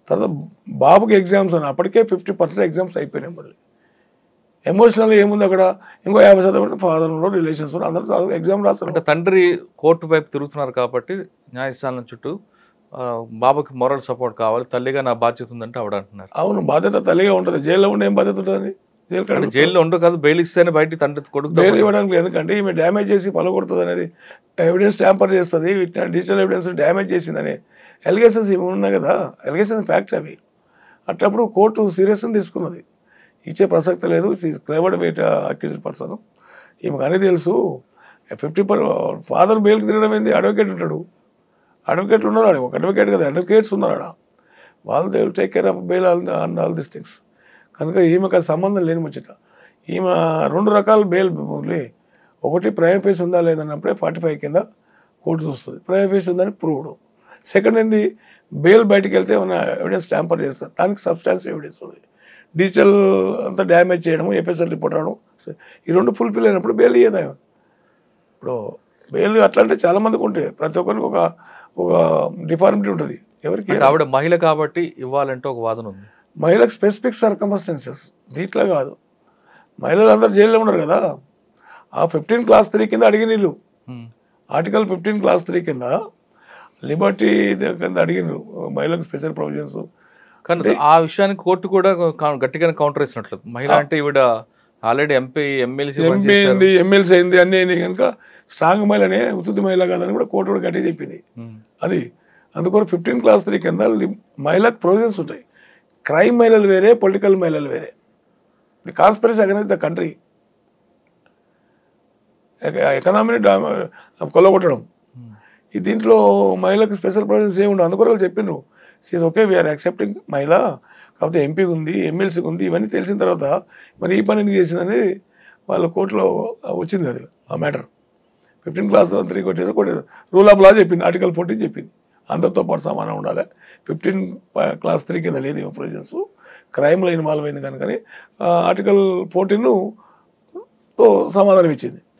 తర్వాత బాబుకి ఎగ్జామ్స్ అని అప్పటికే ఫిఫ్టీ పర్సెంట్ ఎగ్జామ్స్ అయిపోయినాయి మళ్ళీ ఎమోషనల్ ఏముంది అక్కడ ఇంకో యాభై శాతం ఫాదర్ రిలేషన్స్ అందరూ చదువు ఎగ్జామ్ రాస్తారు అంటే తండ్రి కోర్టు వైపు తిరుగుతున్నారు కాబట్టి న్యాయస్థానం చుట్టూ ఆ, బాబుకి మొరల్ సపోర్ట్ కావాలి తల్లిగా నా బాధ్యత ఉందంటే ఆవిడ అంటున్నారు అవును బాధ్యత తల్లిగా ఉంటుంది జైల్లో ఉండే ఏం బాధ్యత ఉంటుంది జైలు అంటే కాడ జైల్లో ఉండవు కాదు బెయిల్ ఇస్తేనే బయట తండ్రి కొడుకు బెయిల్ ఇవ్వడానికి లేదు ఎందుకంటే ఈమె డ్యామేజ్ చేసి పలగొడుతుంది అనేది ఎవిడెన్స్ ట్యాంపర్ చేస్తుంది డిజిటల్ ఎవిడెన్స్ డ్యామేజ్ చేసిందని ఎలిగేషన్స్ ఇవి ఉన్నాయి కదా ఎలిగేషన్స్ ఫ్యాక్ట్ అవి అట్లప్పుడు కోర్టు సీరియస్గా తీసుకున్నది ఇచ్చే ప్రసక్తి లేదు క్లైవర్డ్ వెయిట్ అక్యూజ్ పర్సన్ ఈమెకు అని తెలుసు ఫిఫ్టీ పర్ ఫాదర్ బెయిల్కి తిరగడం ఏంది అడ్వకేట్ ఉంటాడు అడ్వకేట్లు ఉన్నారు ఆడ ఒక అడ్వకేట్ కదా అడ్వకేట్స్ ఉన్నారు ఆడ వాళ్ళు they take care of bail all all this things కనుక ఈమెకు అది సంబంధం లేని ముచ్చట ఈమె రెండు రకాల బెయిల్ ఓన్లీ ఒకటి ప్రైమ్ ఫేస్ ఉందా లేదన్నప్పుడే ఫార్టీ ఫైవ్ కింద కోర్టు చూస్తుంది ప్రైమ్ ఫేస్ ఉందని ప్రూవ్డ్ సెకండ్ ఏంది బెయిల్ బయటికి వెళ్తే ఏమైనా ఎవిడెన్స్ ట్యాంపర్ చేస్తారు దానికి సబ్స్టాన్స్ ఎవిడెన్స్ ఉంది డిజిటల్ అంతా డ్యామేజ్ చేయడము ఏపీఎస్ఎల్ రిపోర్ట్ రావడం ఈ రెండు ఫుల్ఫిల్ అయినప్పుడు బెయిల్ ఇయ్యదా ఇప్పుడు బెయిల్ అట్లా అంటే చాలా మందికి ఉంటాయి ప్రతి ఒక్కరికి ఒక ఒక డిఫార్మిటీ ఉంటుంది ఎవరికి అంటే ఆవిడ మహిళ కాబట్టి ఇవ్వాలంటే ఒక వాదన ఉంది మహిళకు స్పెసిఫిక్ సర్కమస్టెన్సెస్ దీంట్లో కాదు మహిళలు అందరూ జైల్లో ఉన్నారు కదా ఆ ఫిఫ్టీన్ క్లాస్ త్రీ కింద అడిగిన వీళ్ళు um. Article fifteen clause three కింద లిబర్టీ కింద అడిగినారు మహిళలకు స్పెషల్ ప్రొవిజన్స్ కానీ ఆ విషయానికి కోర్టు కూడా కా- గట్టిగానే కౌంటర్ ఇచ్చినట్లు మహిళ అంటే ఈవిడ ఆల్రెడీ ఎంపీ ఎమ్మెల్సీ ఎంపీ అయింది ఎమ్మెల్సీ అయింది అన్నీ అయినాయి కనుక స్ట్రాంగ్ మహిళనే ఉత్తుతి మహిళ కాదని కూడా కోర్టు కూడా గట్టిగా చెప్పింది అది అందుకోసం ఫిఫ్టీన్ క్లాస్ త్రీ కింద లి- మహిళకు ప్రొవిజన్స్ ఉంటాయి క్రైమ్ మహిళలు వేరే పొలిటికల్ మహిళలు వేరే the conspiracy against the country ఎకనామీని కొల్లగొట్టడం ఈ దీంట్లో మహిళకు స్పెషల్ ప్రొవిజన్స్ ఏమి ఉండవు అందుకొరకు వాళ్ళు చెప్పిండ్రు సీజ్ ఓకే వీఆర్ యాక్సెప్టింగ్ మహిళ కాకపోతే ఎంపీకి ఉంది ఎమ్మెల్సీకి ఉంది ఇవన్నీ తెలిసిన తర్వాత మరి ఈ పని ఎందుకు చేసిందని వాళ్ళ కోర్టులో వచ్చింది అది ఆ మ్యాటర్ ఫిఫ్టీన్ క్లాస్ త్రీ కొట్టేసి కొట్టేసి రూల్ ఆఫ్ లా చెప్పింది ఆర్టికల్ ఫోర్టీన్ చెప్పింది అందరితో పాటు సమానం ఉండాలి ఫిఫ్టీన్ క్లాస్ త్రీ కింద లేదు ప్రొవిజన్స్ క్రైమ్లో ఇన్వాల్వ్ అయింది కనుకని ఆర్టికల్ ఫోర్టీన్ సమాధానం ఇచ్చింది